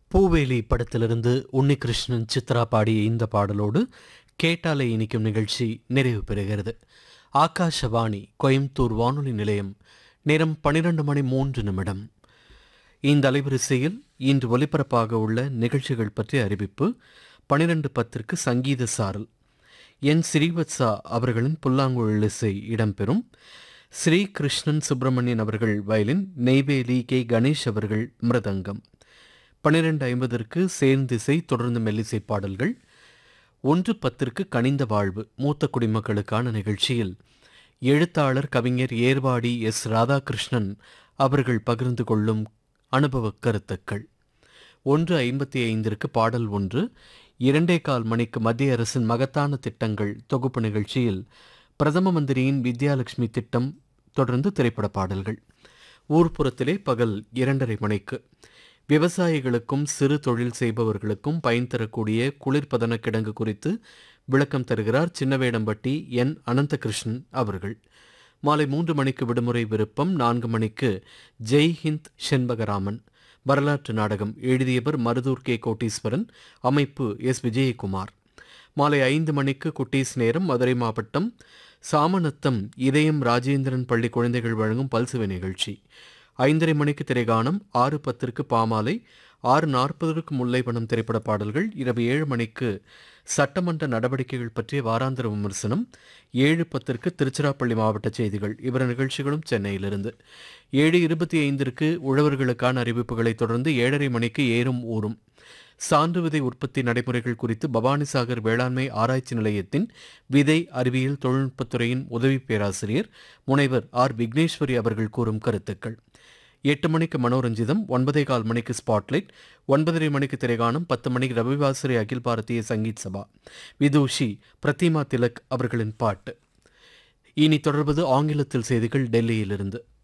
பூவேலி படத்திலிருந்து உன்னிகிருஷ்ணன் சித்ரா பாடிய இந்த பாடலோடு கேட்டாலே இனிக்கும் நிகழ்ச்சி நிறைவு பெறுகிறது ஆகாஷவாணி கோயம்புத்தூர் வானொலி நிலையம் நேரம் பன்னிரண்டு மணி மூன்று நிமிடம் இந்த அலைவரிசையில் இன்று ஒலிபரப்பாக உள்ள நிகழ்ச்சிகள் பற்றிய அறிவிப்பு பன்னிரண்டு பத்திற்கு சங்கீத சாரல் என் ஸ்ரீவத்சா அவர்களின் புல்லாங்குழல் இசை இடம்பெறும் ஸ்ரீ கிருஷ்ணன் சுப்பிரமணியன் அவர்கள் வயலின் நெய்வேலி கே கணேஷ் அவர்கள் மிருதங்கம் பன்னிரண்டு ஐம்பதற்கு சேர்ந்திசை தொடர்ந்து மெல்லிசை பாடல்கள் ஒன்று பத்திற்கு கனிந்த வாழ்வு மூத்த குடிமக்களுக்கான நிகழ்ச்சியில் எழுத்தாளர் கவிஞர் ஏர்வாடி எஸ் ராதாகிருஷ்ணன் அவர்கள் பகிர்ந்து கொள்ளும் அனுபவ கருத்துக்கள் ஒன்று ஐம்பத்தி ஐந்திற்கு பாடல் ஒன்று இரண்டே கால் மணிக்கு மத்திய அரசின் மகத்தான திட்டங்கள் தொகுப்பு நிகழ்ச்சியில் பிரதம மந்திரியின் வித்யாலட்சுமி திட்டம் தொடர்ந்து திரைப்பட பாடல்கள் ஊர்ப்புறத்திலே பகல் இரண்டரை மணிக்கு விவசாயிகளுக்கும் சிறு தொழில் செய்பவர்களுக்கும் பயன் தரக்கூடிய குளிர்பதன கிடங்கு குறித்து விளக்கம் தருகிறார் சின்னவேடம்பட்டி என் அனந்தகிருஷ்ணன் அவர்கள் மாலை மூன்று மணிக்கு விடுமுறை விருப்பம் நான்கு மணிக்கு ஜெய் ஹிந்த் செண்பகராமன் வரலாற்று நாடகம் எழுதியவர் மருதூர் கே கோட்டீஸ்வரன் அமைப்பு எஸ் விஜயகுமார் மாலை ஐந்து மணிக்கு குட்டீஸ் நேரம் மதுரை மாவட்டம் சாமநத்தம் இதயம் ராஜேந்திரன் பள்ளி குழந்தைகள் வழங்கும் பல்சுவை நிகழ்ச்சி ஐந்தரை மணிக்கு திரைகானம் ஆறு பத்திற்கு பாமாலை ஆறு நாற்பதற்கு முல்லைவனம் திரைப்பட பாடல்கள் இரவு ஏழு மணிக்கு சட்டமன்ற நடவடிக்கைகள் பற்றிய வாராந்திர விமர்சனம் ஏழு பத்திற்கு திருச்சிராப்பள்ளி மாவட்ட செய்திகள் இவர நிகழ்ச்சிகளும் சென்னையிலிருந்து ஏழு இருபத்தி ஐந்திற்கு உழவர்களுக்கான அறிவிப்புகளை தொடர்ந்து ஏழரை மணிக்கு ஏறும் ஊரும் சான்று விதை உற்பத்தி நடைமுறைகள் குறித்து பவானிசாகர் வேளாண்மை ஆராய்ச்சி நிலையத்தின் விதை அறிவியல் தொழில்நுட்பத்துறையின் உதவி பேராசிரியர் முனைவர் ஆர் விக்னேஸ்வரி அவர்கள் கூறும் கருத்துக்கள் எட்டு மணிக்கு மனோரஞ்சிதம் ஒன்பதே கால் மணிக்கு ஸ்பாட்லைட் ஒன்பதரை மணிக்கு திரைகானம் பத்து மணிக்கு ரவிவாசரி அகில் பாரதிய சங்கீத் சபா விதூஷி பிரதிமா திலக் அவர்களின் பாட்டு இனி தொடர்வது ஆங்கிலத்தில் செய்திகள் டெல்லியிலிருந்து